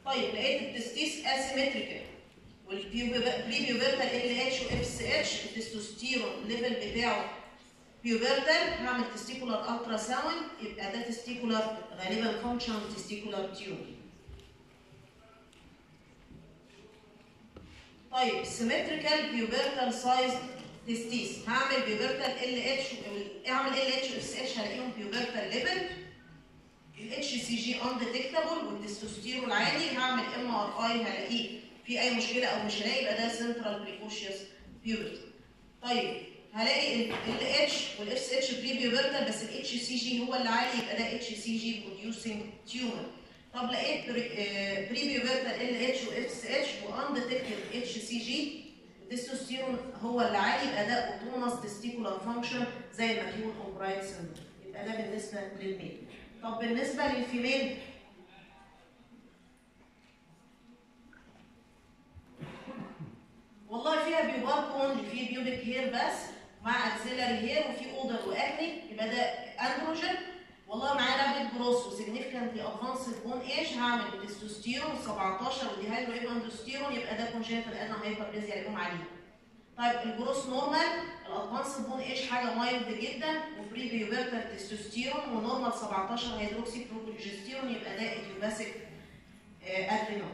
طيب لقيت التستيس اسيمتريكال والبريبيوبرتال ال اتش واف اس اتش التستوستيرون ليفل بتاعه بيوبرتال هعمل تستيكولار الترا ساوند يبقى ده تستيكولار غالبا فانكشن تستيكولار تيوب طيب سيمتريكال بيوبرتال سايز تستيس هعمل بيوبرتال ال اتش اعمل ال اتش واف اس اتش هلاقيهم بيوبرتال ليفل الاتش سي جي انديتكتابل والتستوستيرون عالي هعمل ام ار اي هلاقيه في اي مشكله او مش هلاقي يبقى ده سنترال بريكوشيوس بيوبرتي طيب هلاقي ال اتش والاف اس اتش بري بيوبرتال بس الاتش سي جي هو اللي عالي يبقى ده اتش سي جي بروديوسنج تيومر طب لقيت بري بيوبرتال ال اتش واف اس اتش وانديتكتد اتش سي جي التستوستيرون هو اللي عالي يبقى ده اوتونوس تستيكولار فانكشن زي الماتيون اوبرايت سيندروم يبقى ده بالنسبه للميل طب بالنسبه للفيميل والله فيها بيبار كون في بيوبيك هير بس مع اكسيلاري هير وفي اودر واكني يبقى ده اندروجين والله معاه رابيد جروس وسيجنيفيكانتلي ادفانسد بون ايج هعمل تستوستيرون 17 ودي هيدرو ايباندوستيرون يبقى ده كونجنتال ادنا هايبربليزيا هيقوم عليه طيب الجروس نورمال الادفانسد بون ايج حاجه مايلد جدا وفري بيوبرتال تستوستيرون ونورمال 17 هيدروكسي بروجستيرون يبقى ده ايديوباسيك ادرينال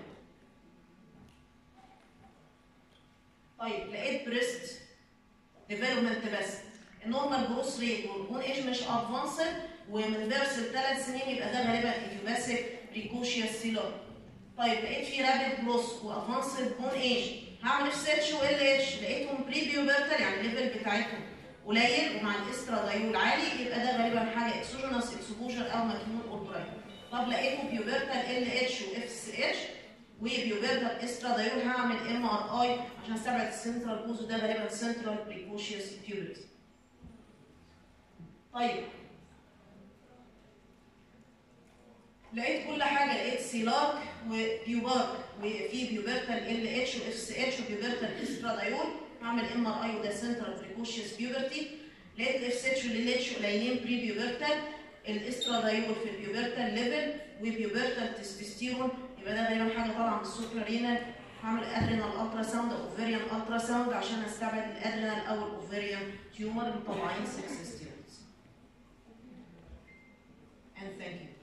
طيب لقيت بريست ديفلوبمنت بس النورمال جروس ريت والبون ايج مش ادفانسد ومن بيرس لثلاث سنين يبقى ده غالبا ايديوباسيك بريكوشيا سيلور طيب لقيت في رابيد جروس وادفانسد بون ايج هعمل اف اتش وال اتش لقيتهم بري بيوبرتال يعني الليفل بتاعتهم قليل ومع الاسترادايول عالي يبقى ده غالبا حاجه اكسوجينوس اكسبوجر او مكنون اوربرايت طب لقيته بيوبرتال ال اتش واف اس اتش وبيوبرتال استرادايول هعمل ام ار اي عشان استبعد السنترال بوز وده غالبا سنترال بريكوشيوس بيوبرتي طيب لقيت كل حاجه لقيت سيلاك وبيوبارك وفي بيوبرتال ال اتش واف اس اتش وبيوبرتال استرادايول هعمل ام ار اي وده سنترال بريكوشيوس بيوبرتي لقيت الاف اس اتش والال اتش قليلين بري بيوبرتال الاسترادايول في البيوبرتال ليفل وبيوبرتال تستوستيرون يبقى ده غالبا حاجه طالعه من السوبر رينال هعمل ادرينال الترا ساوند او اوفيريان الترا ساوند عشان استبعد الادرينال او الاوفيريان تيومر مطلعين 6 ستيرويدز and thank you